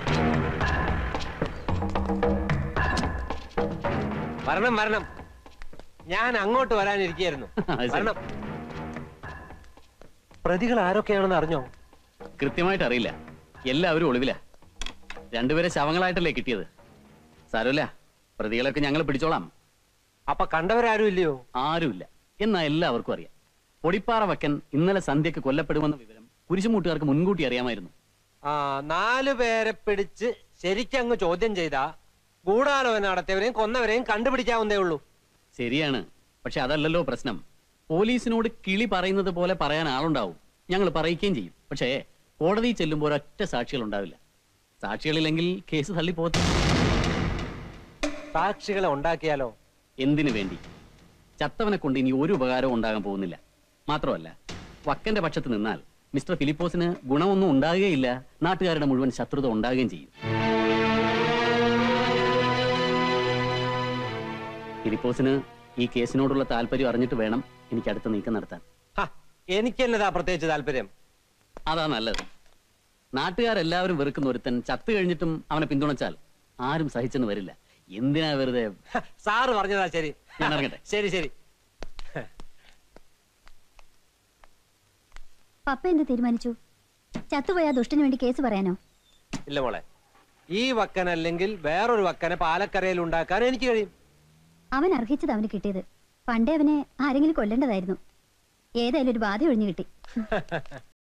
വരണം വരണം ഞാൻ അങ്ങോട്ട് വരാനിരിക്കുകയായിരുന്നു അത് ശരി. വരണം പ്രതികൾ ആരൊക്കെയാണെന്ന് അറിഞ്ഞോ കൃത്യമായിട്ട് അറിയില്ല എല്ലാവരും ഒളിവില രണ്ടുപേരെ ശവങ്ങളായിട്ടല്ലേ കിട്ടിയത് സാരമില്ല പ്രതികളൊക്കെ ഞങ്ങൾ പിടിച്ചോളാം അപ്പൊ കണ്ടവരാരും ഇല്ലയോ ആരുമില്ല എന്നാ എല്ലാവർക്കും അറിയാം പൊടിപ്പാറ വക്കൻ ഇന്നലെ സന്ധ്യക്ക് കൊല്ലപ്പെടുമെന്ന വിവരം കുരിശുമൂട്ടുകാർക്ക് മുൻകൂട്ടി അറിയാമായിരുന്നു ആ നാലു പേരെ പിടിച്ച് ശരിക്കങ്ങ് ചോദ്യം ചെയ്താ ഗൂഢാലോചന നടത്തിയവരെയും കൊന്നവരെയും കണ്ടുപിടിക്കാവുന്നേ ഉള്ളൂ ശരിയാണ് പക്ഷെ അതല്ലല്ലോ പ്രശ്നം പോലീസിനോട് കിളി പറയുന്നത് പോലെ പറയാൻ ആളുണ്ടാവും ഞങ്ങൾ പറയിക്കുകയും ചെയ്യും പക്ഷേ കോടതി ചെല്ലുമ്പോൾ ഒരൊറ്റ സാക്ഷികൾ ഉണ്ടാവില്ല സാക്ഷികളില്ലെങ്കിൽ കേസ് തള്ളിപ്പോത്ത സാക്ഷികളെ ഉണ്ടാക്കിയാലോ എന്തിനു വേണ്ടി ചത്തവനെ കൊണ്ട് ഇനി ഒരു ഉപകാരവും ഉണ്ടാകാൻ പോകുന്നില്ല മാത്രമല്ല വക്കന്റെ പക്ഷത്ത് നിന്നാൽ മിസ്റ്റർ ഫിലിപ്പോസിന് ഗുണമൊന്നും ഉണ്ടാകുകയില്ല നാട്ടുകാരുടെ മുഴുവൻ ശത്രുത ഉണ്ടാകുകയും ചെയ്യും ഫിലിപ്പോസിന് ഈ കേസിനോടുള്ള താല്പര്യം അറിഞ്ഞിട്ട് വേണം എനിക്ക് അടുത്ത നീക്കം നടത്താൻ ഹ, എനിക്കെന്നതാ പ്രത്യേകിച്ച് താല്പര്യം അതാ നല്ലത് നാട്ടുകാരെല്ലാവരും വെറുക്കുന്ന ഒരുത്തൻ ചത്തു കഴിഞ്ഞിട്ടും അവനെ പിന്തുണച്ചാൽ ആരും സഹിച്ചെന്ന് വരില്ല എന്തിനാ വെറുതെ ഹ, സാറ് പറഞ്ഞതാ ശരി ഞാൻ ഇറങ്ങട്ടെ. ശരി ശരി പപ്പ എന്ത് തീരുമാനിച്ചു ചത്തുപോയ ആ ദുഷ്ടന് വേണ്ടി കേസ് പറയാനോ ഇല്ല മോളെ ഈ വക്കനല്ലെങ്കിൽ വേറൊരു വക്കനെ പാലക്കരയിൽ ഉണ്ടാക്കാൻ എനിക്ക് കഴിയും അവൻ അർഹിച്ചത് അവന് കിട്ടിയത് പണ്ടേ അവനെ ആരെങ്കിലും കൊല്ലേണ്ടതായിരുന്നു ഏതായാലും ഒരു ബാധ ഒഴിഞ്ഞു കിട്ടി